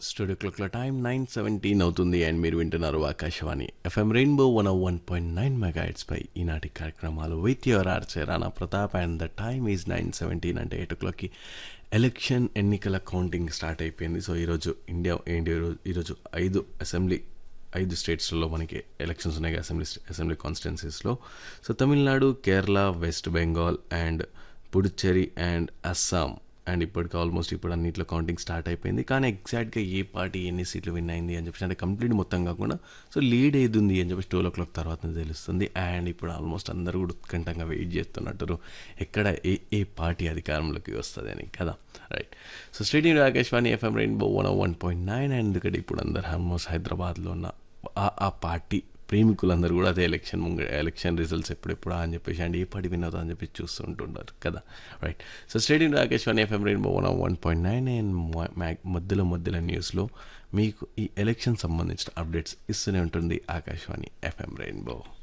studio క్లాక్లో time nine seventeen అవుతుంది and మీరు వింటున్నారు Akashvani FM rainbow one one point nine mega hits పై ఈనాటి కార్యక్రమాలు with your RJ Rana Pratap and the time is nine seventeen అంటే ఎయిట్ ఓ క్లాక్కి ఎలక్షన్ ఎన్నికల కౌంటింగ్ స్టార్ట్ అయిపోయింది సో ఈరోజు ఇండియా ఇండియా ఈరోజు ఐదు అసెంబ్లీ ఐదు స్టేట్స్లో మనకి ఎలక్షన్స్ ఉన్నాయి అసెంబ్లీ అసెంబ్లీ కాన్స్టిట్యున్సీస్లో so Tamil Nadu Kerala West Bengal and Puducherry and Assam and ఇప్పటికి ఆల్మోస్ట్ ఇప్పుడు అన్నింటిలో కౌంటింగ్ స్టార్ట్ అయిపోయింది కానీ ఎగ్జాక్ట్గా ఏ పార్టీ ఎన్ని సీట్లు విన్ అయింది అని చెప్పేసి అంటే కంప్లీట్ మొత్తం కాకుండా సో లీడ్ ఏది ఉంది అని చెప్పేసి ట్వెల్వ్ ఓ క్లాక్ తర్వాత తెలుస్తుంది అండ్ ఇప్పుడు ఆల్మోస్ట్ అందరూ కూడా ఉత్కంఠంగా వెయిట్ చేస్తున్నట్టు ఎక్కడ ఏ ఏ పార్టీ అధికారంలోకి వస్తుంది అని కదా right so stadium Akashvani FM rainbow one one point nine and ఎందుకంటే ఇప్పుడు అందరు ఆల్మోస్ట్ హైదరాబాద్లో ఉన్న ఆ- ఆ పార్టీ ప్రేమికులందరూ కూడా అదే ఎలక్షన్ ముంగ ఎలక్షన్ రిజల్ట్స్ ఎప్పుడెప్పుడు అని చెప్పేసి అండ్ ఏ పార్టీ విన్నదో అని చెప్పి చూస్తుంటుంటారు కదా right so stadium Akashvani FM rainbow one one point nine and మధ్యలో మధ్యలో న్యూస్లో మీకు ఈ ఎలక్షన్ సంబంధించిన అప్డేట్స్ ఇస్తూనే ఉంటుంది ఆకాశవాణి ఎఫ్ఎం రెయిన్బో